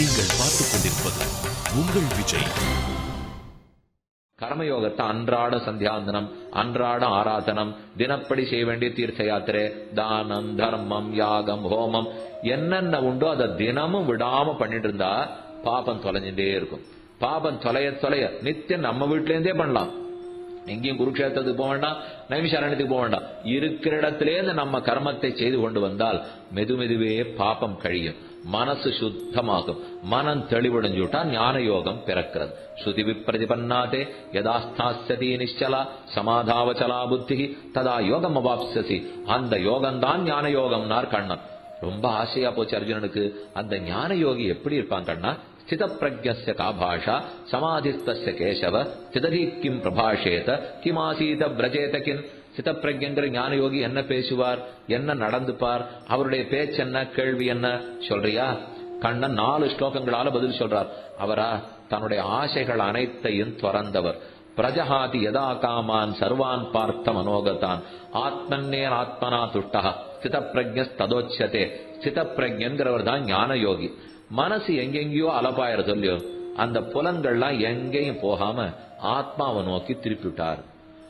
நீங்கள் பார்த்துக் கொண்டிருப்பது உங்கள் விஜய் கர்மயோகத்தை அன்றாட சந்தியாந்தனம் அன்றாட ஆராதனம் தினப்படி செய்ய வேண்டிய தீர்த்த யாத்திரை தானம் தர்மம் யாகம் ஹோமம் என்னென்ன உண்டோ அதை தினமும் விடாம பண்ணிட்டு இருந்தா பாபம் தொலைஞ்சுட்டே இருக்கும் பாபம் தொலைய தொலைய நித்தியம் நம்ம வீட்டுல இருந்தே பண்ணலாம் எங்கேயும் குருக்ஷேத்திரத்துக்கு போக வேண்டாம் நைமிஷாரண்யத்துக்கு போக வேண்டாம் இருக்கிற இடத்திலேருந்து நம்ம கர்மத்தை செய்து கொண்டு வந்தால் மெது மெதுவே பாபம் கழியும் மனசு சுத்தமாகும் மனம் தெளிவடைஞ்சுட்டா ஞான யோகம் பிறக்கிறது ஸ்ருதி விப்ரதிபன்னாதே யதாஸ்தாஸ்யதி நிச்சலா சமாதாவச்சலா புத்தி ததா யோகம் அவாப்சசி அந்த யோகம்தான் ஞான யோகம்னார் கண்ணன் ரொம்ப ஆசையா போச்சு அர்ஜுனனுக்கு அந்த ஞான யோகி எப்படி இருப்பான் கண்ணா ஸ்தித பிரஜ்ய கா பாஷா சமாதிஸ்தஸ்ய கேசவ ஸ்திததி கிம் பிரபாஷேத கிமாசீத பிரஜேத கின் சித்தப்பிரஜங்கிற ஞான யோகி என்ன பேசுவார் என்ன நடந்துப்பார் அவருடைய பேச்சு என்ன கேள்வி என்ன சொல்றியா கண்ணன் நாலு ஸ்லோகங்களால பதில் சொல்றார் அவரா தன்னுடைய ஆசைகள் அனைத்தையும் துறந்தவர் பிரஜஹாதி யதா காமான் சர்வான் பார்த்த மனோகதான் ஆத்மன்னேன் ஆத்மனா துஷ்டா ஸ்தித ததோச்சதே ஸ்தித பிரஜங்கிறவர் தான் ஞான யோகி மனசு எங்கெங்கயோ அலப்பாயிர சொல்லியோ அந்த புலன்கள்லாம் எங்கேயும் போகாம ஆத்மாவை நோக்கி திருப்பிவிட்டார்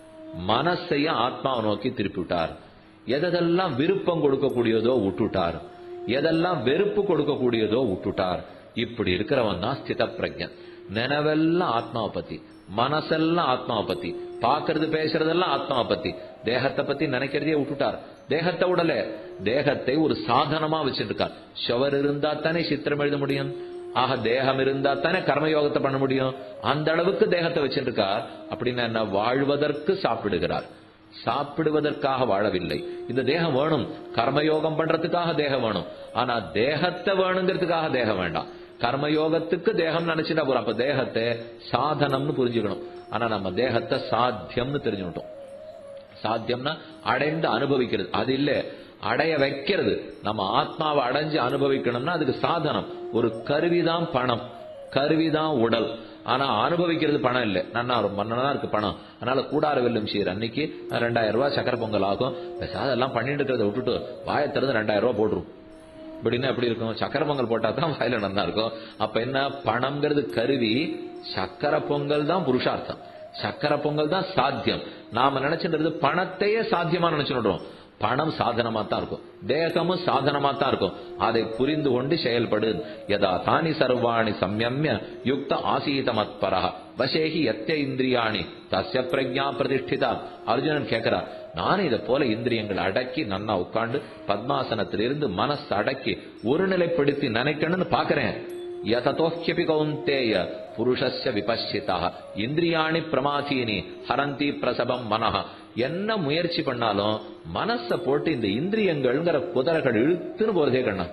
மனசையும் ஆத்மாவை நோக்கி திருப்பிவிட்டார் எதெல்லாம் விருப்பம் கொடுக்கக்கூடியதோ விட்டுட்டார் எதெல்லாம் வெறுப்பு கொடுக்கக்கூடியதோ விட்டுட்டார் இப்படி இருக்கிறவன் தான் ஸ்தித பிரஜன் நினைவெல்லாம் ஆத்மாவை பத்தி மனசெல்லாம் ஆத்மாவை பத்தி பாக்குறது பேசுறதெல்லாம் ஆத்மாவை பத்தி தேகத்தை பத்தி நினைக்கிறதே விட்டுட்டார் தேகத்தை விடல தேகத்தை ஒரு சாதனமா வச்சுட்டு இருக்கார் ஷவர் இருந்தா தானே சித்திரம் எழுத முடியும் ஆக தேகம் இருந்தா தானே கர்மயோகத்தை பண்ண முடியும் அந்த அளவுக்கு தேகத்தை வச்சுட்டு இருக்கார் அப்படின்னு என்ன வாழ்வதற்கு சாப்பிடுகிறார் சாப்பிடுவதற்காக வாழவில்லை இந்த தேகம் வேணும் கர்மயோகம் பண்றதுக்காக தேகம் வேணும் ஆனா தேகத்தை வேணுங்கிறதுக்காக தேகம் வேண்டாம் கர்மயோகத்துக்கு தேகம் நினைச்சுட்டா போறோம் அப்ப தேகத்தை சாதனம்னு புரிஞ்சுக்கணும் ஆனா நம்ம தேகத்தை சாத்தியம்னு தெரிஞ்சுக்கிட்டோம் சாத்தியம்னா அடைந்து அனுபவிக்கிறது அது இல்ல அடைய வைக்கிறது நம்ம ஆத்மாவை அடைஞ்சு அனுபவிக்கணும்னா அதுக்கு சாதனம் ஒரு கருவிதான் பணம் கருவிதான் உடல் ஆனா அனுபவிக்கிறது பணம் இல்ல நன்னா ரொம்ப நன்னா இருக்கு பணம் அதனால கூடார வெல்லும் சீர் அன்னைக்கு ரெண்டாயிரம் ரூபாய் சக்கரை பொங்கல் ஆகும் அதெல்லாம் பண்ணிட்டு இருக்கிறத விட்டுட்டு வாயை திறந்து ரெண்டாயிரம் ரூபாய் போட்டுரும் இப்படின்னா எப்படி இருக்கும் சக்கரை பொங்கல் போட்டா தான் வாயில நல்லா இருக்கும் அப்ப என்ன பணம்ங்கிறது கருவி சக்கரை பொங்கல் தான் புருஷார்த்தம் சக்கரை பொங்கல் தான் சாத்தியம் நாம நினைச்சுன்றது பணத்தையே சாத்தியமா நினைச்சுடுறோம் பணம் சாதனமா தான் இருக்கும் தேகமும் சாதனமா தான் இருக்கும் அதை புரிந்து கொண்டு செயல்படு யதா தானி சர்வாணி சம்யம்ய யுக்த ஆசீத மத்பரா வசேகி எத்த இந்திரியாணி தஸ்ய பிரஜா பிரதிஷ்டிதா அர்ஜுனன் கேட்கிறார் நானும் இதை போல இந்திரியங்களை அடக்கி நன்னா உட்கார்ந்து பத்மாசனத்திலிருந்து மனசு அடக்கி ஒருநிலைப்படுத்தி நினைக்கணும்னு பாக்குறேன் யததோஹ்யபி கௌந்தேய புருஷஸ்ய விபஷ்சிதா இந்திரியாணி பிரமாதீனி ஹரந்தி பிரசபம் மனஹ என்ன முயற்சி பண்ணாலும் மனச போட்டு இந்த இந்திரியங்கள்ங்கிற குதிரைகள் இழுத்துன்னு போறதே கண்ணா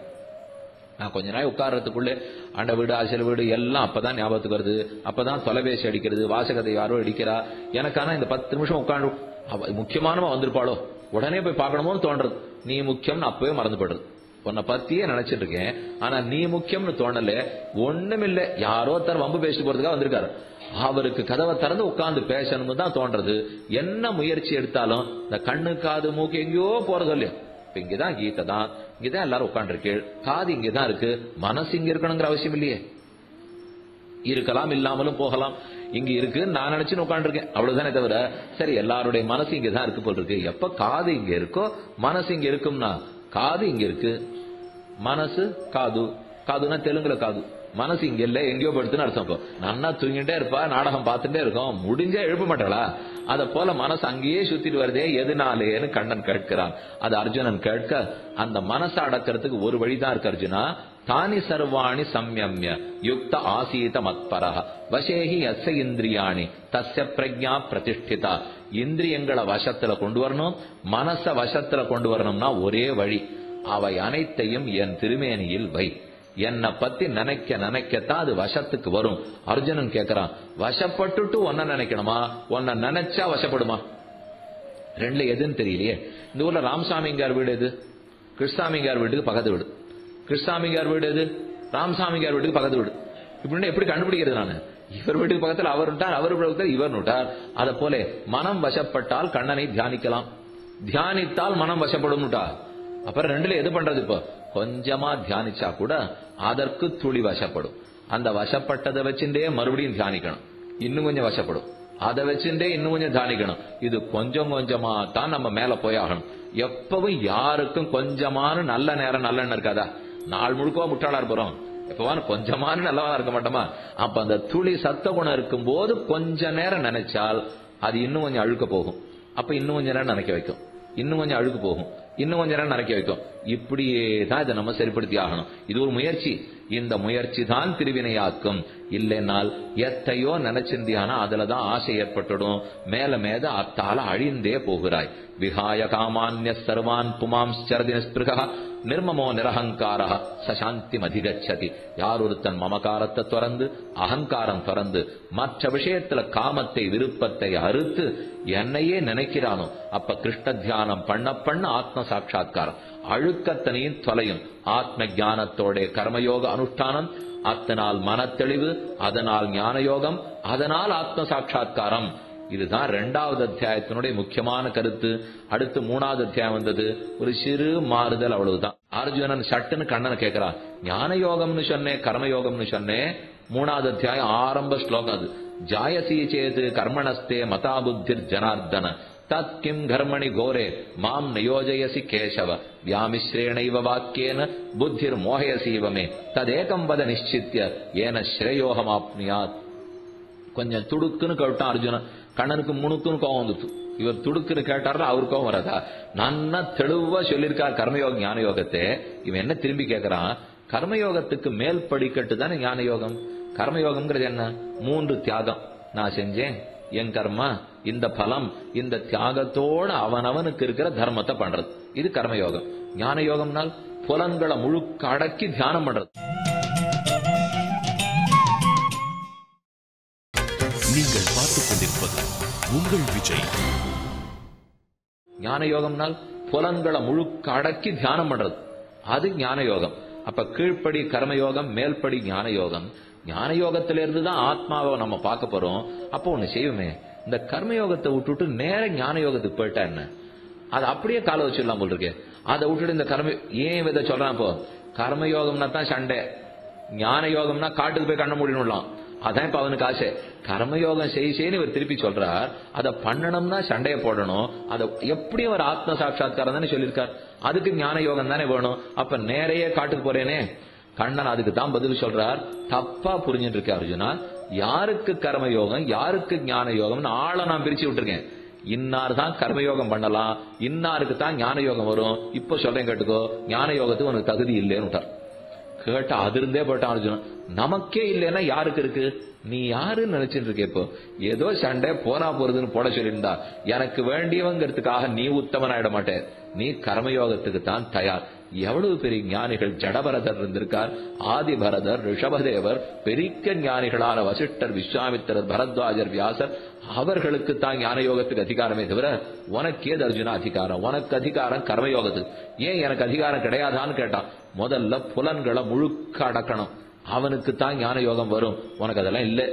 நான் கொஞ்ச நாள் உட்கார்றதுக்குள்ளே அண்ட வீடு அசல் வீடு எல்லாம் அப்பதான் ஞாபகத்துக்கு வருது அப்பதான் தொலைபேசி அடிக்கிறது வாசகத்தை யாரோ அடிக்கிறா எனக்கான இந்த பத்து நிமிஷம் உட்காந்து முக்கியமானவா வந்திருப்பாளோ உடனே போய் பார்க்கணுமோன்னு தோன்றது நீ முக்கியம்னு அப்பவே மறந்து போடுறது உன்னை பத்தியே நினைச்சிட்டு இருக்கேன் ஆனா நீ முக்கியம்னு தோணல ஒண்ணுமில்ல யாரோ ஒருத்தர் வம்பு பேசிட்டு போறதுக்காக வந்திருக்காரு அவருக்கு கதவை திறந்து உட்கார்ந்து பேசணும்னு தான் தோன்றது என்ன முயற்சி எடுத்தாலும் இந்த கண்ணு காது மூக்கு எங்கேயோ போறது இல்லையா இப்ப இங்கதான் கீதை தான் இங்கதான் எல்லாரும் உட்காந்துருக்கீள் காது இங்கதான் இருக்கு மனசு இங்க இருக்கணுங்கிற அவசியம் இல்லையே இருக்கலாம் இல்லாமலும் போகலாம் இங்க இருக்கு நான் நினைச்சு உட்காந்துருக்கேன் அவ்வளவுதானே தவிர சரி எல்லாருடைய மனசு இங்கதான் இருக்கு போல் இருக்கு எப்ப காது இங்க இருக்கோ மனசு இங்க இருக்கும்னா காது இங்க இருக்கு மனசு காது காதுனா தெலுங்குல காது மனசு இங்க இல்ல எங்கேயோ படுத்துன்னு அர்த்தம் இப்போ நன்னா தூங்கிட்டே இருப்பா நாடகம் பார்த்துட்டே இருக்கோம் முடிஞ்சா எழுப்ப மாட்டாளா அத போல மனசு அங்கேயே சுத்திட்டு வருதே எதுனாலேன்னு கண்ணன் கேட்கிறான் அது அர்ஜுனன் கேட்க அந்த மனசை அடக்கிறதுக்கு ஒரு வழிதான் இருக்கு அர்ஜுனா தானி சர்வாணி சம்யம்ய யுக்த ஆசீத மத்பரஹ வசேகி எஸ்ஸ இந்திரியாணி தஸ்ய பிரஜா பிரதிஷ்டிதா இந்திரியங்களை வசத்துல கொண்டு வரணும் மனச வசத்துல கொண்டு வரணும்னா ஒரே வழி அவை அனைத்தையும் என் திருமேனியில் வை என்னை பத்தி நினைக்க நினைக்கத்தான் அது வசத்துக்கு வரும் அர்ஜுனன் கேக்குறான் வசப்பட்டுட்டு ஒன்ன நினைக்கணுமா உன்னை நினைச்சா வசப்படுமா ரெண்டுல எதுன்னு தெரியலையே இந்த ஊர்ல ராமசாமிங்கார் வீடு எது கிருஷ்ணாமிங்கார் வீட்டுக்கு பக்கத்து வீடு கிருஷ்ணாமிங்கார் வீடு எது ராமசாமிங்கார் வீட்டுக்கு பக்கத்து வீடு இப்படின்னு எப்படி கண்டுபிடிக்கிறது நானு இவர் வீட்டுக்கு பக்கத்தில் அவர் விட்டார் அவர் பக்கத்தில் இவர் விட்டார் அத போல மனம் வசப்பட்டால் கண்ணனை தியானிக்கலாம் தியானித்தால் மனம் வசப்படும் அப்புறம் ரெண்டுல எது பண்றது இப்போ கொஞ்சமா தியானிச்சா கூட அதற்கு துளி வசப்படும் அந்த வசப்பட்டதை வச்சுட்டே மறுபடியும் தியானிக்கணும் இன்னும் கொஞ்சம் வசப்படும் அதை வச்சுட்டே இன்னும் கொஞ்சம் தியானிக்கணும் இது கொஞ்சம் கொஞ்சமா தான் நம்ம மேல போய் ஆகணும் எப்பவும் யாருக்கும் கொஞ்சமான நல்ல நேரம் நல்ல எண்ணம் இருக்காதா நாள் முழுக்க முட்டாளா இருப்போம் எப்பவான கொஞ்சமான நல்லவா இருக்க மாட்டோமா அப்ப அந்த துளி சத்த குணம் இருக்கும் போது கொஞ்ச நேரம் நினைச்சால் அது இன்னும் கொஞ்சம் அழுக்க போகும் அப்ப இன்னும் கொஞ்ச நேரம் நினைக்க வைக்கும் இன்னும் கொஞ்சம் அழுக்கு போகும் இன்னும் கொஞ்ச நேரம் நினைக்க வைக்கும் இப்படியே தான் இதை நம்ம சரிப்படுத்தி ஆகணும் இது ஒரு முயற்சி இந்த முயற்சி தான் திருவினையாக்கும் இல்லைனால் எத்தையோ நினைச்சிருந்தியானா அதுல தான் ஆசை ஏற்பட்டுடும் மேல மேல அத்தால அழிந்தே போகிறாய் விகாய காமான்ய சர்வான் புமாம்ஸ்சரதி நிஸ்பிருகா நிர்மமோ நிரகங்கார சசாந்தி அதிகச்சதி யார் ஒருத்தன் மமகாரத்தை துறந்து அகங்காரம் துறந்து மற்ற விஷயத்துல காமத்தை விருப்பத்தை அறுத்து என்னையே நினைக்கிறானோ அப்ப கிருஷ்ண தியானம் பண்ண பண்ண ஆத்ம சாட்சா்காரம் அழுக்கத்தனையும் தொலையும் ஆத்ம ஞானத்தோட கர்மயோக அனுஷ்டானம் அத்தனால் மனத்தெளிவு அதனால் ஞான யோகம் அதனால் ஆத்ம சாட்சா்காரம் இதுதான் ரெண்டாவது அத்தியாயத்தினுடைய முக்கியமான கருத்து அடுத்து மூணாவது அத்தியாயம் வந்தது ஒரு சிறு மாறுதல் அவ்வளவுதான் அர்ஜுனன் சட்டுன்னு கண்ணனை கேட்கிறான் ஞான யோகம்னு சொன்னேன் கர்மயோகம்னு சொன்னேன் மூணாவது அத்தியாயம் ஆரம்ப ஸ்லோகம் அது ஜாயசி சேது கர்மணஸ்தே மதா புத்திர் ஜனார்தன தத் கிம் கர்மணி கோரே மாம் நியோஜயசி கேசவ வியாமிஸ்ரேணைவ வாக்கியேன புத்திர் மோகயசீவமே ததேகம் வத நிச்சித்திய ஏன ஸ்ரேயோகமாப்னியாத் கொஞ்சம் துடுக்குன்னு கேட்டான் அர்ஜுனன் கண்ணனுக்கு முணுக்குன்னு கோவம் வந்துட்டு இவர் துடுக்குன்னு கேட்டார்ல அவரு கோவம் வராதா நன்னா தெளிவா சொல்லியிருக்கார் கர்மயோக ஞான யோகத்தை இவன் என்ன திரும்பி கேட்கறான் கர்மயோகத்துக்கு மேல் படிக்கட்டு தானே ஞான யோகம் கர்மயோகம்ங்கிறது என்ன மூன்று தியாகம் நான் செஞ்சேன் என் கர்மா இந்த பலம் இந்த தியாகத்தோட அவனவனுக்கு இருக்கிற தர்மத்தை பண்றது இது கர்மயோகம் ஞான யோகம்னால் புலன்களை முழுக்க அடக்கி தியானம் பண்றது நீங்கள் பார்த்துக் கொண்டிருப்பது உங்கள் விஜய் ஞான யோகம்னால் புலன்களை முழுக்க அடக்கி தியானம் பண்றது அது ஞான யோகம் அப்ப கீழ்ப்படி கர்மயோகம் மேல்படி ஞான யோகம் ஞான யோகத்திலிருந்து தான் ஆத்மாவை நம்ம பார்க்க போறோம் அப்போ ஒண்ணு செய்வோமே இந்த கர்மயோகத்தை விட்டுட்டு நேர ஞான யோகத்துக்கு போயிட்டா என்ன அது அப்படியே கால வச்சிடலாம் போல் இருக்கே அதை விட்டுட்டு இந்த கர்ம ஏன் இதை சொல்றான் இப்போ கர்மயோகம்னா தான் சண்டை ஞான யோகம்னா காட்டுக்கு போய் கண்ண மூடினுடலாம் அதான் இப்ப அவனுக்கு ஆசை கர்மயோகம் செய் செய்யு இவர் திருப்பி சொல்றார் அதை பண்ணணும்னா சண்டையை போடணும் அதை எப்படி அவர் ஆத்ம சாட்சா்காரம் தானே சொல்லியிருக்கார் அதுக்கு ஞான யோகம் தானே வேணும் அப்ப நேரையே காட்டுக்கு போறேனே கண்ணன் அதுக்கு தான் பதில் சொல்றார் தப்பா புரிஞ்சுட்டு இருக்க அர்ஜுனா யாருக்கு கர்மயோகம் யாருக்கு ஞான யோகம்னு ஆளை நான் பிரிச்சு விட்டுருக்கேன் இன்னார் தான் கர்மயோகம் பண்ணலாம் இன்னாருக்கு தான் ஞான யோகம் வரும் இப்ப சொல்றேன் கேட்டுக்கோ ஞான யோகத்துக்கு உனக்கு தகுதி இல்லைன்னு விட்டார் கேட்டா அதிருந்தே போயிட்டான் அர்ஜுனன் நமக்கே இல்லைன்னா யாருக்கு இருக்கு நீ யாருன்னு நினைச்சிட்டு இருக்க இப்போ ஏதோ சண்டை போனா போறதுன்னு போட சொல்லியிருந்தா எனக்கு வேண்டியவங்கிறதுக்காக நீ உத்தமனாயிட மாட்டே நீ கர்மயோகத்துக்கு தான் தயார் எவ்வளவு பெரிய ஞானிகள் ஜடபரதர் இருந்திருக்கார் ஆதிபரதர் ரிஷபதேவர் பெரிய ஞானிகளான வசிஷ்டர் விஸ்வாமித்திரர் பரத்வாஜர் வியாசர் அவர்களுக்கு தான் ஞான யோகத்துக்கு அதிகாரமே தவிர உனக்கு ஏது அர்ஜுனா அதிகாரம் உனக்கு அதிகாரம் கர்மயோகத்துக்கு ஏன் எனக்கு அதிகாரம் கிடையாதான்னு கேட்டான் முதல்ல புலன்களை முழுக்க அடக்கணும் அவனுக்கு தான் ஞான யோகம் வரும் உனக்கு அதெல்லாம் இல்லை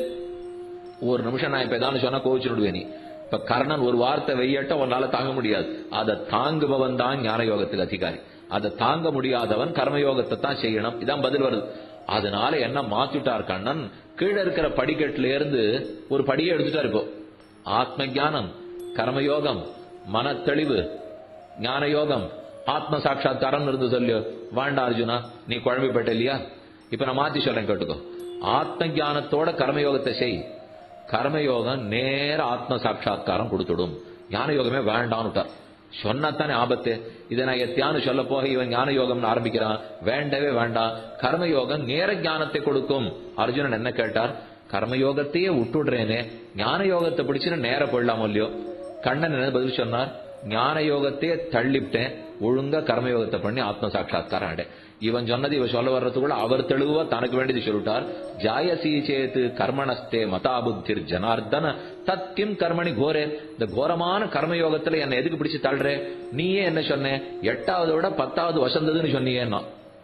ஒரு நிமிஷம் நான் இப்ப ஏதாவது சொன்னா கோவிச்சுடுவேன் நீ இப்ப கர்ணன் ஒரு வார்த்தை வெய்யட்ட உன்னால தாங்க முடியாது அதை தாங்குபவன் தான் ஞான யோகத்துக்கு அதிகாரி அதை தாங்க முடியாதவன் கர்மயோகத்தை தான் செய்யணும் இதான் பதில் வருது அதனால என்ன மாத்திட்டார் கண்ணன் கீழே இருக்கிற படிக்கட்டுல இருந்து ஒரு படியை எடுத்துட்டார் இப்போ ஆத்ம ஞானம் கர்மயோகம் மனத்தெளிவு ஞான யோகம் ஆத்ம சாட்சா்காரம் இருந்து சொல்லியோ வேண்டாம் அர்ஜுனா நீ குழம்பி போயிட்ட இல்லையா இப்ப நான் மாத்தி சொல்றேன் கேட்டுக்கோ ஆத்ம ஞானத்தோட கர்மயோகத்தை செய் கர்மயோகம் நேர ஆத்ம சாட்சா்காரம் கொடுத்துடும் ஞான யோகமே வேண்டான்னுட்டார் சொன்னத்தானே ஆபத்து இதை நான் எத்தியானு சொல்ல போக இவன் ஞான யோகம்னு ஆரம்பிக்கிறான் வேண்டவே வேண்டாம் கர்மயோகம் நேர ஞானத்தை கொடுக்கும் அர்ஜுனன் என்ன கேட்டார் கர்மயோகத்தையே விட்டுடுறேனே ஞான யோகத்தை பிடிச்சுன்னு நேர போடலாமோ இல்லையோ கண்ணன் என்ன பதில் சொன்னார் ஞான யோகத்தையே தள்ளிவிட்டேன் ஒழுங்கா கர்மயோகத்தை பண்ணி ஆத்ம சாட்சா்காரம் அடை இவன் சொன்னது இவன் சொல்ல வர்றதுக்குள்ள அவர் தெளிவா தனக்கு வேண்டியது சொல்லிட்டார் ஜாயசி சேத்து கர்மணஸ்தே மதா புத்திர் ஜனார்தன தத் கிம் கர்மணி கோரே இந்த கோரமான கர்மயோகத்துல என்ன எதுக்கு பிடிச்சு தள்ளுற நீயே என்ன சொன்ன எட்டாவது விட பத்தாவது வசந்ததுன்னு சொன்னியேன்னா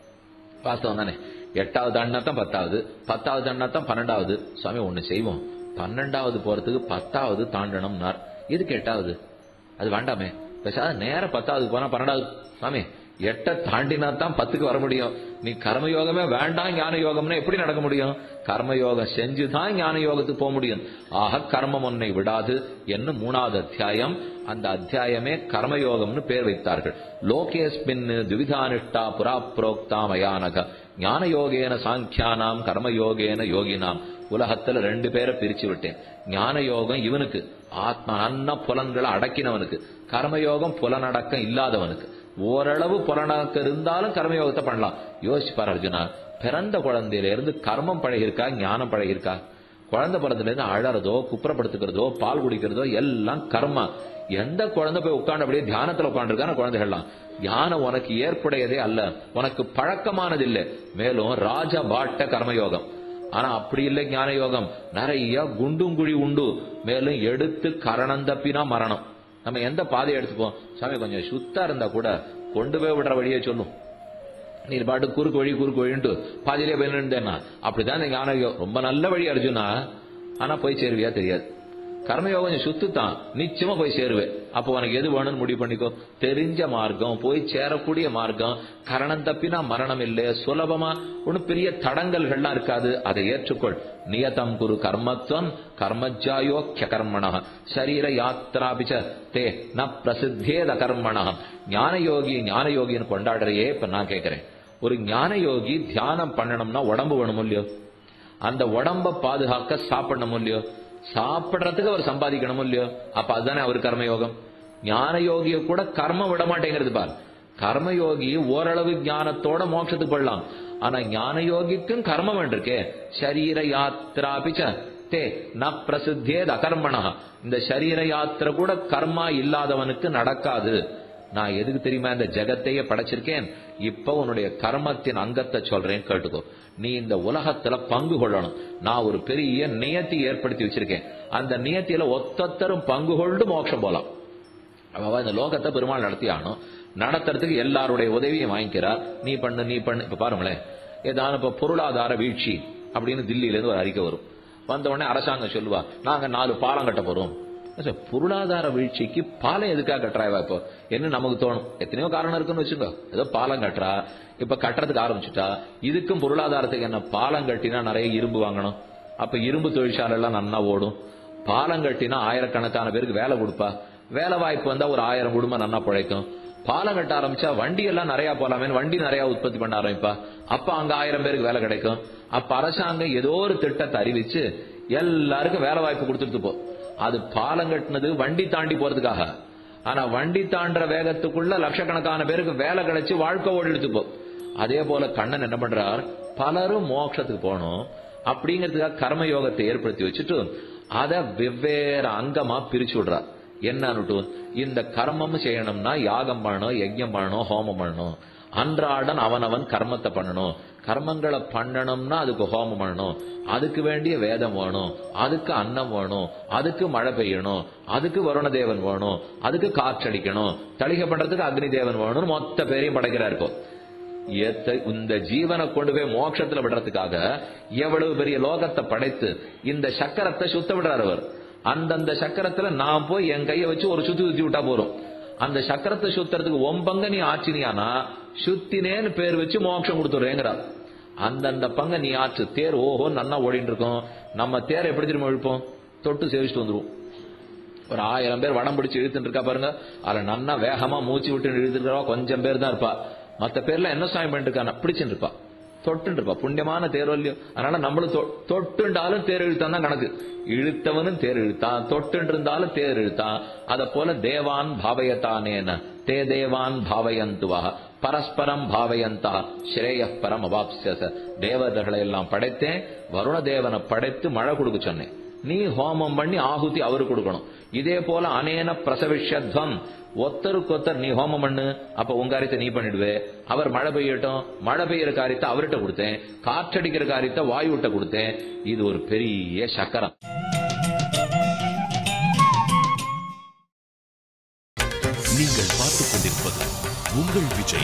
வாஸ்தவம் தானே எட்டாவது அண்ணாத்தான் பத்தாவது பத்தாவது அண்ணாத்தான் பன்னெண்டாவது சுவாமி ஒண்ணு செய்வோம் பன்னெண்டாவது போறதுக்கு பத்தாவது தாண்டணும்னார் எதுக்கு எட்டாவது அது வேண்டாமே பேசாத நேர பத்தாவது போனா பன்னெண்டாவது சாமி எட்டை தாண்டினா தான் பத்துக்கு வர முடியும் நீ கர்மயோகமே வேண்டாம் ஞான யோகம்னா எப்படி நடக்க முடியும் கர்மயோகம் செஞ்சுதான் ஞான யோகத்துக்கு போக முடியும் ஆக கர்மம் உன்னை விடாது என்ன மூணாவது அத்தியாயம் அந்த அத்தியாயமே கர்மயோகம்னு பேர் வைத்தார்கள் லோகேஸ்மின் துவிதானிஷ்டா புரா புரோக்தா மயானக ஞான யோகேன சாங்கியானாம் கர்மயோகேன யோகினாம் உலகத்துல ரெண்டு பேரை பிரிச்சு விட்டேன் ஞான யோகம் இவனுக்கு ஆத்மா நன்ன புலன்களை அடக்கினவனுக்கு கர்மயோகம் புலனடக்கம் இல்லாதவனுக்கு ஓரளவு புலனடக்கம் இருந்தாலும் கர்மயோகத்தை பண்ணலாம் யோசிப்பார் அர்ஜுனா பிறந்த குழந்தையில இருந்து கர்மம் பழகிருக்கா ஞானம் பழகிருக்கா குழந்தை பிறந்ததுல இருந்து அழறதோ குப்புறப்படுத்துக்கிறதோ பால் குடிக்கிறதோ எல்லாம் கர்மா எந்த குழந்தை போய் உட்கார்ந்து அப்படியே தியானத்துல உட்காந்துருக்கான குழந்தைகள்லாம் ஞானம் உனக்கு ஏற்புடையதே அல்ல உனக்கு பழக்கமானது இல்லை மேலும் ராஜ பாட்ட கர்மயோகம் ஆனா அப்படி இல்லை ஞான யோகம் நிறைய குண்டும் குழி உண்டு மேலும் எடுத்து கரணம் தப்பினா மரணம் நம்ம எந்த பாதையை எடுத்துப்போம் சாமி கொஞ்சம் சுத்தா இருந்தா கூட கொண்டு போய் விடுற வழியை சொல்லும் நீ பாட்டு குறுக்கு வழி குறுக்கு வழின்ட்டு பாதியிலே போய் நின்றேன்னா அப்படிதான் இந்த ஞான யோகம் ரொம்ப நல்ல வழி அர்ஜுனா ஆனா போய் சேருவியா தெரியாது கர்மயோகம் கொஞ்சம் சுத்து தான் நிச்சயமா போய் சேருவேன் அப்போ உனக்கு எது வேணும்னு முடிவு பண்ணிக்கோ தெரிஞ்ச மார்க்கம் போய் சேரக்கூடிய மார்க்கம் கரணம் தப்பினா மரணம் இல்லை சுலபமா ஒன்னும் பெரிய தடங்கல்கள்லாம் இருக்காது அதை ஏற்றுக்கொள் நியதம் குரு கர்மத்வம் கர்மஜாயோக்கிய கர்மண சரீர யாத்திராபிச்ச தே ந பிரசித்தேத கர்மண ஞான யோகி ஞான யோகின்னு கொண்டாடுறையே இப்ப நான் கேட்கிறேன் ஒரு ஞான யோகி தியானம் பண்ணணும்னா உடம்பு வேணும் இல்லையோ அந்த உடம்ப பாதுகாக்க சாப்பிடணும் இல்லையோ சாப்பிடுறதுக்கு அவர் சம்பாதிக்கணும் இல்லையோ அப்ப அதுதானே அவர் கர்மயோகம் ஞான யோகிய கூட கர்மம் விட மாட்டேங்கிறது பார் கர்மயோகி ஓரளவு ஞானத்தோட மோட்சத்துக்கு போடலாம் ஆனா ஞான யோகிக்கும் கர்மம் வேண்டிருக்கே சரீர யாத்திராபிச்ச தே ந பிரசித்தேத் அகர்மணா இந்த சரீர யாத்திரை கூட கர்மா இல்லாதவனுக்கு நடக்காது நான் எதுக்கு தெரியுமா இந்த ஜெகத்தையே படைச்சிருக்கேன் இப்ப உன்னுடைய கர்மத்தின் அங்கத்தை சொல்றேன் கேட்டுக்கோ நீ இந்த உலகத்துல பங்கு கொள்ளணும் நான் ஒரு பெரிய நியத்தி ஏற்படுத்தி வச்சிருக்கேன் அந்த நியத்தியில ஒத்தொத்தரும் பங்கு கொண்டு மோட்சம் போலாம் அவ இந்த லோகத்தை பெருமாள் நடத்தி ஆகணும் நடத்துறதுக்கு எல்லாருடைய உதவியும் வாங்கிக்கிறார் நீ பண்ணு நீ பண்ணு இப்ப பாருங்களேன் ஏதாவது இப்ப பொருளாதார வீழ்ச்சி அப்படின்னு தில்லியில இருந்து ஒரு அறிக்கை வரும் வந்த உடனே அரசாங்கம் சொல்லுவா நாங்க நாலு பாலம் கட்ட போறோம் சார், பொருளாதார வீழ்ச்சிக்கு பாலம் எதுக்காக கட்டுறாய்வா இப்போ என்ன நமக்கு தோணும் எத்தனையோ காரணம் இருக்குன்னு வச்சுக்கோ ஏதோ பாலம் கட்டுறா இப்ப கட்டுறதுக்கு ஆரம்பிச்சுட்டா இதுக்கும் பொருளாதாரத்துக்கு என்ன பாலம் கட்டினா நிறைய இரும்பு வாங்கணும் அப்ப இரும்பு தொழிற்சாலை எல்லாம் நன்னா ஓடும் பாலம் கட்டினா ஆயிரக்கணக்கான பேருக்கு வேலை கொடுப்பா வேலை வாய்ப்பு வந்தா ஒரு ஆயிரம் குடும்பம் நன்னா பிழைக்கும் பாலம் கட்ட ஆரம்பிச்சா வண்டி எல்லாம் நிறைய போலாமே வண்டி நிறைய உற்பத்தி பண்ண ஆரம்பிப்பா அப்ப அங்க ஆயிரம் பேருக்கு வேலை கிடைக்கும் அப்ப அரசாங்கம் ஏதோ ஒரு திட்டத்தை அறிவிச்சு எல்லாருக்கும் வேலை வாய்ப்பு கொடுத்துட்டு போ அது பாலம் கட்டினது வண்டி தாண்டி போறதுக்காக ஆனா வண்டி தாண்டுற வேகத்துக்குள்ள லட்சக்கணக்கான பேருக்கு வேலை கிடைச்சு வாழ்க்கை ஓடி போ அதே போல கண்ணன் என்ன பண்றார் பலரும் மோட்சத்துக்கு போகணும் அப்படிங்கிறதுக்காக கர்ம யோகத்தை ஏற்படுத்தி வச்சுட்டு அதை வெவ்வேறு அங்கமா பிரிச்சு விடுறார் என்னன்னுட்டு இந்த கர்மம் செய்யணும்னா யாகம் பண்ணணும் யஜ்யம் பண்ணணும் ஹோமம் பண்ணணும் அன்றாடன் அவனவன் கர்மத்தை பண்ணணும் கர்மங்களை பண்ணணும்னா அதுக்கு ஹோமம் பண்ணணும் அதுக்கு வேண்டிய வேதம் வேணும் அதுக்கு அன்னம் வேணும் அதுக்கு மழை பெய்யணும் அதுக்கு வருண தேவன் வேணும் அதுக்கு காற்றடிக்கணும் தளிகை பண்றதுக்கு அக்னி தேவன் வேணும்னு மொத்த பேரையும் படைக்கிறார் இப்போ எத்த- இந்த ஜீவனை கொண்டு போய் மோட்சத்துல விடுறதுக்காக எவ்வளவு பெரிய லோகத்தை படைத்து இந்த சக்கரத்தை சுத்த விடுறார் அவர் அந்தந்த சக்கரத்துல நான் போய் என் கையை வச்சு ஒரு சுத்தி சுத்தி விட்டா போறோம் அந்த சக்கரத்தை சுத்துறதுக்கு ஒம்பங்க நீ ஆச்சினியானா சுத்தினேன்னு பேர் வச்சு மோட்சம் கொடுத்துறேங்கிறார் அந்தந்த பங்க நீ ஆச்சு தேர் ஓஹோ நன்னா ஓடிட்டு இருக்கோம் நம்ம தேரை எப்படி திரும்ப இழுப்போம் தொட்டு சேவிச்சுட்டு வந்துருவோம் ஒரு ஆயிரம் பேர் வடம் பிடிச்சு இழுத்துட்டு இருக்கா பாருங்க அதுல நன்னா வேகமா மூச்சு விட்டு இழுத்துருக்கா கொஞ்சம் பேர் தான் இருப்பா மத்த பேர்ல என்ன சாமி பண்ணிட்டு இருக்கான பிடிச்சுட்டு இருப்பா தொட்டு இருப்பா புண்ணியமான தேர் இல்லையோ அதனால நம்மளும் தொ- தொட்டுண்டாலும் தேர் இழுத்தான் தான் கணக்கு இழுத்தவனும் தேர் இழுத்தான் தொட்டு இருந்தாலும் தேர் இழுத்தான் அத போல தேவான் பாவயத்தானேன தே தேவான் பாவயந்துவா பரஸ்பரம் பாவயந்தா ஸ்ரேய பரம் அவாப்சியச தேவதைகளை எல்லாம் படைத்தேன் வருண தேவனை படைத்து மழை கொடுக்க சொன்னேன் நீ ஹோமம் பண்ணி ஆகுதி அவரு கொடுக்கணும் இதே போல அனேன பிரசவிஷத்வம் ஒத்தருக்கொத்தர் நீ ஹோமம் பண்ணு அப்ப உங்க காரியத்தை நீ பண்ணிடுவே அவர் மழை பெய்யட்டும் மழை பெய்யற காரியத்தை அவர்கிட்ட கொடுத்தேன் காற்றடிக்கிற காரியத்தை வாயுவிட்ட கொடுத்தேன் இது ஒரு பெரிய சக்கரம் நீங்கள் பார்த்துக் கொண்டிருப்பது உங்கள் விஜய்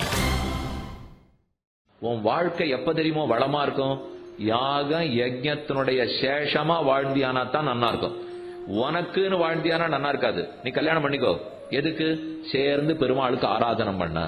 உன் வாழ்க்கை எப்ப தெரியுமோ வளமா இருக்கும் யாகம் யஜ்ஞத்தினுடைய சேஷமா வாழ்ந்தியானா தான் நன்னா இருக்கும் உனக்குன்னு வாழ்ந்தியானா நன்னா இருக்காது நீ கல்யாணம் பண்ணிக்கோ எதுக்கு சேர்ந்து பெருமாளுக்கு ஆராதனம் பண்ண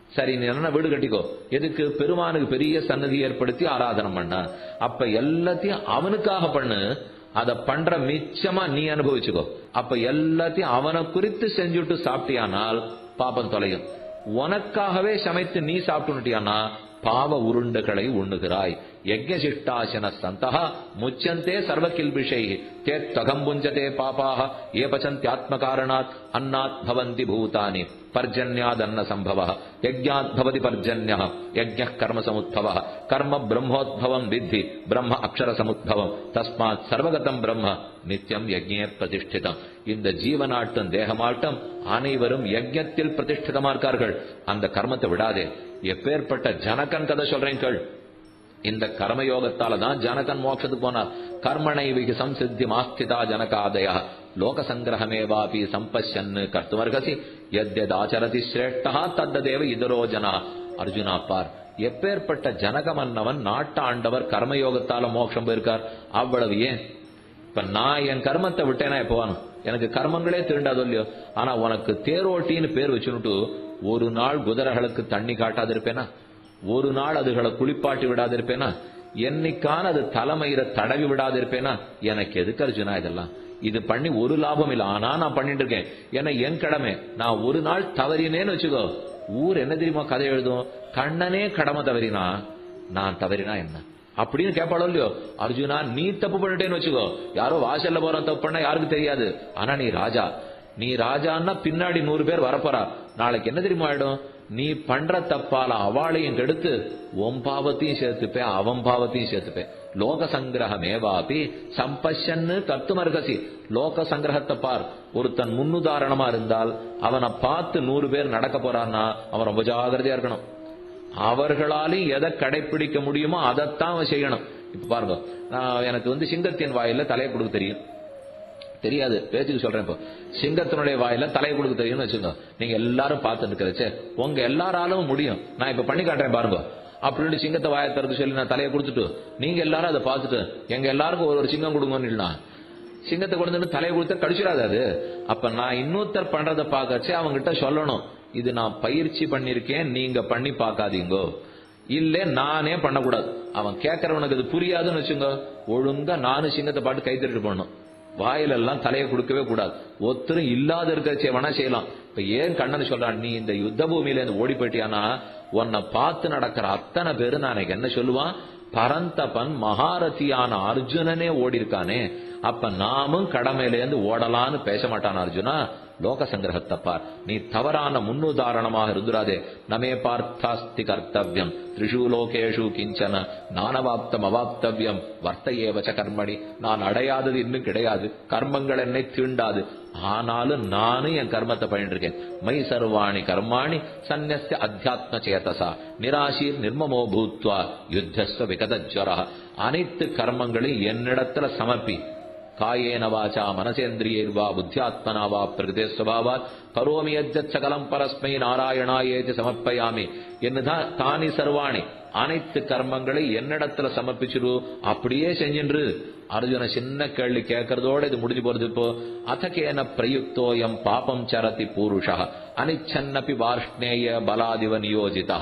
சரி நீ என்ன வீடு கட்டிக்கோ எதுக்கு பெருமானுக்கு பெரிய சன்னதி ஏற்படுத்தி ஆராதனை பண்ண அப்ப எல்லாத்தையும் அவனுக்காக பண்ணு அத பண்ற மிச்சமா நீ அனுபவிச்சுக்கோ அப்ப எல்லாத்தையும் அவனை குறித்து செஞ்சுட்டு சாப்பிட்டியானால் பாபம் தொலையும் உனக்காகவே சமைத்து நீ சாப்பிட்டுட்டியானா பாவ உருண்டுகளை உண்ணுகிறாய் யஜ்ஞசிஷ்டாசன சந்தா முச்சந்தே சர்வ கில்பிஷை தே தகம்புஞ்சதே பாபாக ஏ பச்சந்தியாத்மகாரணாத் அன்னாத் பவந்தி பூதானி பர்ஜன்யாதன்ன சம்பவ யஜ்ஞாத் பவதி பர்ஜன்ய யஜ்ஞ கர்ம சமுத்பவ கர்ம பிரம்மோத்பவம் வித்தி பிரம்ம அக்ஷர சமுத்பவம் தஸ்மாத் சர்வகதம் பிரம்ம நித்தியம் யஜ்ஞே பிரதிஷ்டிதம் இந்த ஜீவனாட்டம் தேகமாட்டம் அனைவரும் யஜ்ஞத்தில் பிரதிஷ்டிதமா இருக்கார்கள் அந்த கர்மத்தை விடாதே எப்பேற்பட்ட ஜனகன் கதை சொல்றேன் கேள் இந்த கர்மயோகத்தால தான் ஜனகன் மோட்சத்துக்கு போனார் கர்மணை விகி சம்சித்தி மாஸ்திதா ஜனகாதய லோக சங்கிரகமேவாபி சம்பஷன்னு கர்த்துமர்கசி எத்யத் ஆச்சரதி சிரேஷ்டா தத்ததேவ இதரோ ஜனா அர்ஜுனா பார் எப்பேற்பட்ட ஜனகமன்னவன் நாட்டாண்டவர் கர்மயோகத்தால மோட்சம் போயிருக்கார் அவ்வளவு ஏன் இப்ப நான் என் கர்மத்தை விட்டேனா எப்போ வரணும் எனக்கு கர்மங்களே திருண்டாதோ இல்லையோ ஆனா உனக்கு தேரோட்டின்னு பேர் வச்சுனுட்டு ஒரு நாள் குதிரைகளுக்கு தண்ணி காட்டாது இருப்பேனா ஒரு நாள் அதுகளை குளிப்பாட்டி விடாது இருப்பேனா என்னைக்கான அது தலைமையில தடவி விடாது இருப்பேனா எனக்கு எதுக்கு அர்ஜுனா இதெல்லாம் இது பண்ணி ஒரு லாபம் இல்ல ஆனா நான் பண்ணிட்டு இருக்கேன் ஏன்னா என் கடமை நான் ஒரு நாள் தவறினேன்னு வச்சுக்கோ ஊர் என்ன தெரியுமா கதை எழுதும் கண்ணனே கடமை தவறினா நான் தவறினா என்ன அப்படின்னு கேட்பாளோ இல்லையோ அர்ஜுனா நீ தப்பு பண்ணிட்டேன்னு வச்சுக்கோ யாரோ வாசல்ல போற தப்பு பண்ணா யாருக்கு தெரியாது ஆனா நீ ராஜா நீ ராஜான்னா பின்னாடி நூறு பேர் வரப்போறா நாளைக்கு என்ன தெரியுமா ஆயிடும் நீ பண்ற தப்பால அவளையும் கெடுத்து உன் பாவத்தையும் சேர்த்துப்பேன் அவன் பாவத்தையும் சேர்த்துப்பேன் லோக சங்கிரகமேவாபி சம்பஷன்னு கத்துமர்கசி லோக சங்கிரகத்தை பார் ஒருத்தன் முன்னுதாரணமா இருந்தால் அவனை பார்த்து நூறு பேர் நடக்க போறான்னா அவன் ரொம்ப ஜாகிரதையா இருக்கணும் அவர்களாலையும் எதை கடைபிடிக்க முடியுமோ அதைத்தான் அவன் செய்யணும் இப்ப பாருங்க நான் எனக்கு வந்து சிங்கத்தின் வாயில தலையை கொடுக்க தெரியும் தெரியாது பேச்சுக்கு சொல்றேன் இப்போ சிங்கத்தினுடைய வாயில தலையை கொடுக்க தெரியும்னு வச்சுங்க நீங்க எல்லாரும் பார்த்துட்டு இருக்கிறச்சே உங்க எல்லாராலும் முடியும் நான் இப்ப பண்ணி காட்டுறேன் பாருங்க அப்படின்னு சிங்கத்தை வாயை திறந்து சொல்லி நான் தலையை கொடுத்துட்டு நீங்க எல்லாரும் அதை பார்த்துட்டு எங்க எல்லாருக்கும் ஒரு ஒரு சிங்கம் கொடுங்கன்னு இல்லைனா சிங்கத்தை கொண்டு வந்து தலையை கொடுத்தா கடிச்சிடாது அது அப்ப நான் இன்னொருத்தர் பண்றதை பார்க்கச்சே அவங்க கிட்ட சொல்லணும் இது நான் பயிற்சி பண்ணிருக்கேன் நீங்க பண்ணி பார்க்காதீங்கோ இல்ல நானே பண்ணக்கூடாது அவன் கேட்கறவனுக்கு அது புரியாதுன்னு வச்சுங்க ஒழுங்கா நானும் சிங்கத்தை பாட்டு கை தட்டிட்டு போடணும் வாயிலெல்லாம் தலையை கொடுக்கவே கூடாது ஒருத்தரும் இல்லாத இருக்கிறச்சே வேணா செய்யலாம் இப்ப ஏன் கண்ணன் சொல்றான் நீ இந்த யுத்த பூமியில இருந்து ஓடி போயிட்டியானா உன்னை பார்த்து நடக்கிற அத்தனை பேரு நான் எனக்கு என்ன சொல்லுவான் பரந்தபன் மகாரதியான அர்ஜுனனே ஓடி இருக்கானே அப்ப நாமும் கடமையிலேருந்து ஓடலான்னு பேச மாட்டான் அர்ஜுனா லோக சங்கிரகத்தப்பார் நீ தவறான முன்னுதாரணமாக இருந்துராதே நமே பார்த்தாஸ்தி கர்த்தவியம் த்ரிஷு லோகேஷு கிஞ்சன நானவாப்தம் அவாப்தவியம் வர்த்தையேவச்ச கர்மணி நான் அடையாதது இன்னும் கிடையாது கர்மங்கள் என்னை தீண்டாது ஆனாலும் நானும் என் கர்மத்தை பண்ணிட்டு இருக்கேன் மை சர்வாணி கர்மாணி சந்நிய அத்தியாத்ம சேதசா நிராசீர் நிர்மமோ பூத்வா யுத்தஸ்வ விகதஜ்வரா அனைத்து கர்மங்களையும் என்னிடத்துல சமர்ப்பி காயேன வாச்சா மனசேந்திரியர்வா புத்தியாத்மனா வா பிரகிருதே ஸ்வபாவாத் கரோமி யஜ்ஜத் சகலம் பரஸ்மை நாராயணாயேதி சமர்ப்பயாமி என்னதான் தானி சர்வாணி அனைத்து கர்மங்களை என்னிடத்துல சமர்ப்பிச்சிரு அப்படியே செஞ்சின்று அர்ஜுன சின்ன கேள்வி கேட்கறதோட இது முடிஞ்சு போறது இப்போ அதகேன பிரயுக்தோயம் பாபம் சரதி பூருஷா அனிச்சன்னபி வார்ஷ்ணேய பலாதிவ நியோஜிதா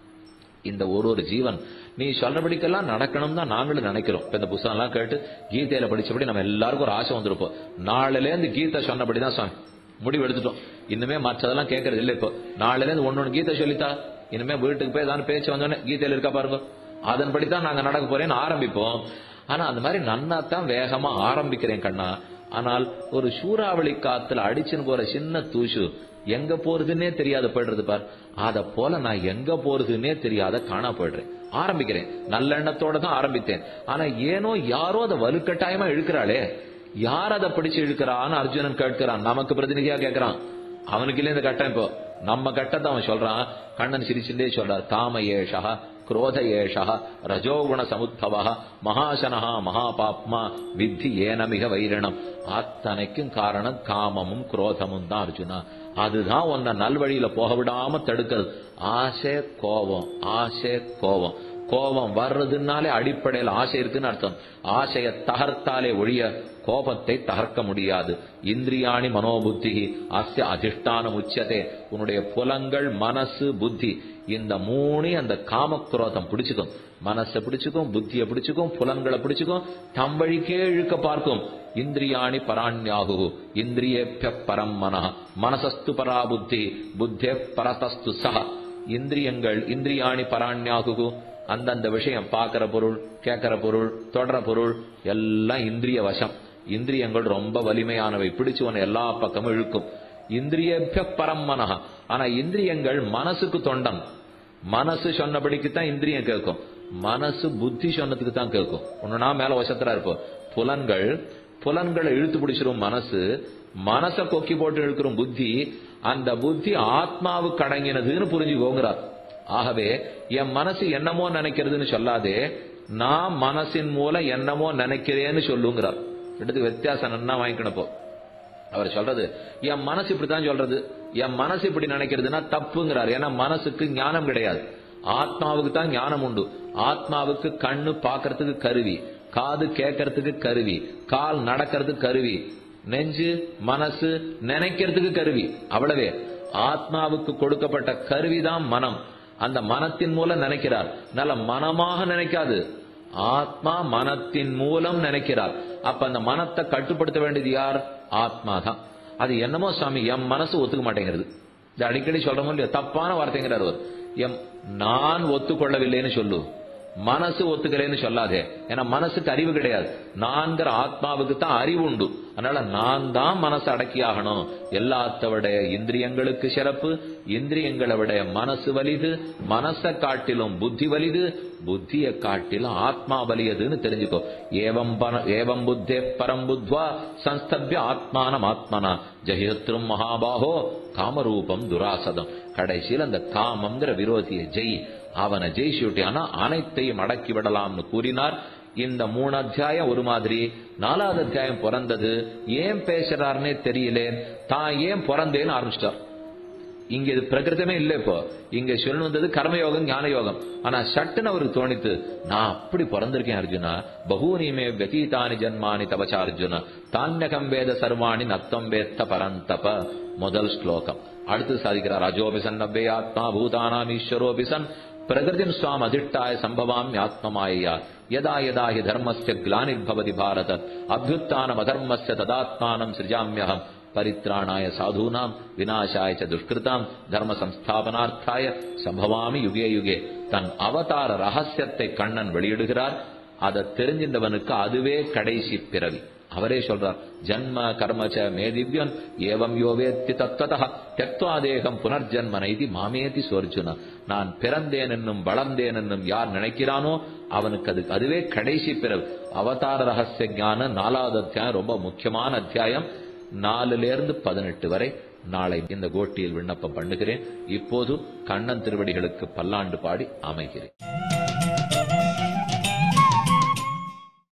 இந்த ஒரு ஒரு ஜீவன் நீ சொல்றபடிக்கெல்லாம் நடக்கணும் தான் நாங்களும் நினைக்கிறோம் இப்ப இந்த புத்தகம் எல்லாம் கேட்டு கீதையில படிச்சபடி நம்ம எல்லாருக்கும் ஒரு ஆசை வந்திருப்போம் நாளில இருந்து கீதை சொன்னபடிதான் சுவாமி முடிவு எடுத்துட்டோம் இன்னுமே மற்றதெல்லாம் கேட்கறது இல்லை இப்போ நாளில இருந்து ஒன்னொன்னு கீதை சொல்லித்தா இனிமே வீட்டுக்கு போய் ஏதாவது பேச்சு வந்தோடனே கீதையில இருக்கா பாருங்க அதன்படி தான் நாங்க நடக்க போறேன்னு ஆரம்பிப்போம் ஆனா அந்த மாதிரி நன்னா தான் வேகமா ஆரம்பிக்கிறேன் கண்ணா ஆனால் ஒரு சூறாவளி காத்துல அடிச்சுன்னு போற சின்ன தூசு எங்க போறதுன்னே தெரியாத போயிடுறது பார் அத போல நான் எங்க போறதுன்னே தெரியாத காணா போயிடுறேன் ஆரம்பிக்கிறேன் நல்ல எண்ணத்தோட தான் ஆரம்பித்தேன் ஆனா ஏனோ யாரோ அதை வலுக்கட்டாயமா இழுக்கிறாளே யார் அதை பிடிச்சு இழுக்கிறான்னு அர்ஜுனன் கேட்கிறான் நமக்கு பிரதிநிதியா கேட்கிறான் அவனுக்கு இல்ல இந்த கட்டம் இப்போ நம்ம கட்டத்தை அவன் சொல்றான் கண்ணன் சிரிச்சுட்டே சொல்றார் காம ஏஷா குரோத ஏஷா ரஜோகுண சமுத்பவ மகாசனஹா மகாபாப்மா வித்தி ஏனமிக வைரணம் அத்தனைக்கும் காரணம் காமமும் குரோதமும் தான் அர்ஜுனா அதுதான் உன்னை நல்வழியில போக விடாம தடுக்கிறது ஆசை கோபம் ஆசை கோபம் கோபம் வர்றதுனாலே அடிப்படையில் ஆசை இருக்குன்னு அர்த்தம் ஆசையை தகர்த்தாலே ஒழிய கோபத்தை தகர்க்க முடியாது இந்திரியாணி மனோபுத்தி அஸ்ய அதிஷ்டானம் உச்சதே உன்னுடைய புலங்கள் மனசு புத்தி இந்த மூணு அந்த காமக்ரோதம் பிடிச்சுக்கும் மனசை பிடிச்சுக்கும் புத்தியை பிடிச்சுக்கும் புலன்களை பிடிச்சுக்கும் தம் வழிக்கே இழுக்க பார்க்கும் இந்திரியாணி பராண்யாகு இந்திரியேபிய பரம் மன மனசஸ்து பரா புத்தி புத்தே பரதஸ்து சஹ இந்திரியங்கள் இந்திரியாணி பராண்யாகு அந்தந்த விஷயம் பார்க்கிற பொருள் கேட்கிற பொருள் தொடர பொருள் எல்லாம் இந்திரிய வசம் இந்திரியங்கள் ரொம்ப வலிமையானவை பிடிச்சு உன்னை எல்லா பக்கமும் இழுக்கும் இந்திரியேபிய பரம் மனஹ ஆனா இந்திரியங்கள் மனசுக்கு தொண்டன் மனசு சொன்னபடிக்கு தான் இந்திரியம் கேட்கும் மனசு புத்தி சொன்னதுக்கு தான் கேட்கும் ஒண்ணுனா மேல வசத்துல இருப்போம் புலன்கள் புலன்களை இழுத்து பிடிச்சிரும் மனசு மனசை கொக்கி போட்டு இழுக்கிறோம் புத்தி அந்த புத்தி ஆத்மாவுக்கு அடங்கினதுன்னு புரிஞ்சுக்கோங்கிறார் ஆகவே என் மனசு என்னமோ நினைக்கிறதுன்னு சொல்லாதே நான் மனசின் மூலம் என்னமோ நினைக்கிறேன்னு சொல்லுங்கிறார் ரெண்டுத்துக்கு வித்தியாசம் நன்னா வாங்கிக்கணும் இப்போ அவர் சொல்றது என் மனசு இப்படித்தான் சொல்றது என் மனசு இப்படி நினைக்கிறதுனா தப்புங்கிறார் ஏன்னா மனசுக்கு ஞானம் கிடையாது ஆத்மாவுக்கு தான் ஞானம் உண்டு ஆத்மாவுக்கு கண்ணு பார்க்கறதுக்கு கருவி காது கேட்கறதுக்கு கருவி கால் நடக்கிறதுக்கு கருவி நெஞ்சு மனசு நினைக்கிறதுக்கு கருவி அவ்வளவே ஆத்மாவுக்கு கொடுக்கப்பட்ட கருவிதான் மனம் அந்த மனத்தின் மூலம் நினைக்கிறார் நல்ல மனமாக நினைக்காது ஆத்மா மனத்தின் மூலம் நினைக்கிறார் அப்ப அந்த மனத்தை கட்டுப்படுத்த வேண்டியது யார் ஆத்மா தான் அது என்னமோ சாமி என் மனசு ஒத்துக்க மாட்டேங்கிறது இது அடிக்கடி சொல்றோமோ இல்லையா தப்பான வார்த்தைங்கிறார் அவர் எம் நான் ஒத்துக்கொள்ளவில்லைன்னு சொல்லு மனசு ஒத்துக்கலைன்னு சொல்லாதே ஏன்னா மனசுக்கு அறிவு கிடையாது நான்கிற ஆத்மாவுக்கு தான் அறிவு உண்டு அதனால நான் தான் மனசு அடக்கியாகணும் எல்லாத்த விட இந்திரியங்களுக்கு சிறப்பு இந்திரியங்களை விட மனசு வலிது மனசை காட்டிலும் புத்தி வலிது புத்தியை காட்டிலும் ஆத்மா வலியதுன்னு தெரிஞ்சுக்கோ ஏவம் பர- ஏவம் புத்தே பரம் புத்வா சம்ஸ்தபிய ஆத்மானம் ஆத்மனா ஜெயத்ரும் மகாபாகோ காமரூபம் துராசதம் கடைசியில் அந்த காமங்கிற விரோதியை ஜெய் அவனை ஜெயிச்சுட்டியானா அனைத்தையும் அடக்கி விடலாம்னு கூறினார் இந்த மூணு அத்தியாயம் ஒரு மாதிரி நாலாவது அத்தியாயம் பிறந்தது ஏன் பேசுறாருன்னே தெரியல தான் ஏன் பிறந்தேன்னு ஆரம்பிச்சிட்டார் இங்க இது பிரகிருதமே இல்ல இப்போ இங்க சொல்லணும் வந்தது கர்மயோகம் ஞான யோகம் ஆனா சட்டுன்னு அவருக்கு தோணித்து நான் அப்படி பிறந்திருக்கேன் அர்ஜுனா பகூனிமே வெதீதானி ஜன்மானி தபச அர்ஜுன தான்யகம் வேத சர்வாணி நத்தம் வேத்த பரந்தப முதல் ஸ்லோகம் அடுத்து சாதிக்கிறார் அஜோபிசன் நவ்வே ஆத்மா பூதானாம் ஈஸ்வரோபிசன் பிரகிருதிம் சுவாம் அதிஷ்டாய சம்பவாமி ஆத்மமாயா யதா யதா ஹி தர்மஸ்ய கிளானிர்பவதி பாரத அபியுத்தானம் அதர்மஸ்ய ததாத்மானம் சிருஜாமியகம் பரித்ராணாய சாதூனாம் விநாசாய ச துஷ்கிருதாம் தர்ம சம்ஸ்தாபனார்த்தாய சம்பவாமி யுகே யுகே தன் அவதார ரகசியத்தை கண்ணன் வெளியிடுகிறார் அதை தெரிஞ்சின்றவனுக்கு அதுவே கடைசி பிறவி அவரே சொல்றார் ஜன்ம கர்மச்ச மே திவ்யன் ஏவம் யோவேத்தி தத்வதா தெக்வா தேகம் புனர்ஜன்ம நைதி மாமேதி சோர்ஜுன நான் பிறந்தேன் என்னும் வளர்ந்தேன் என்னும் யார் நினைக்கிறானோ அவனுக்கு அது அதுவே கடைசி பிறவி அவதார ரகசிய ஞான நாலாவது அத்தியாயம் ரொம்ப முக்கியமான அத்தியாயம் நாலுல இருந்து பதினெட்டு வரை நாளை இந்த கோட்டியில் விண்ணப்பம் பண்ணுகிறேன் இப்போது கண்ணன் திருவடிகளுக்கு பல்லாண்டு பாடி அமைகிறேன்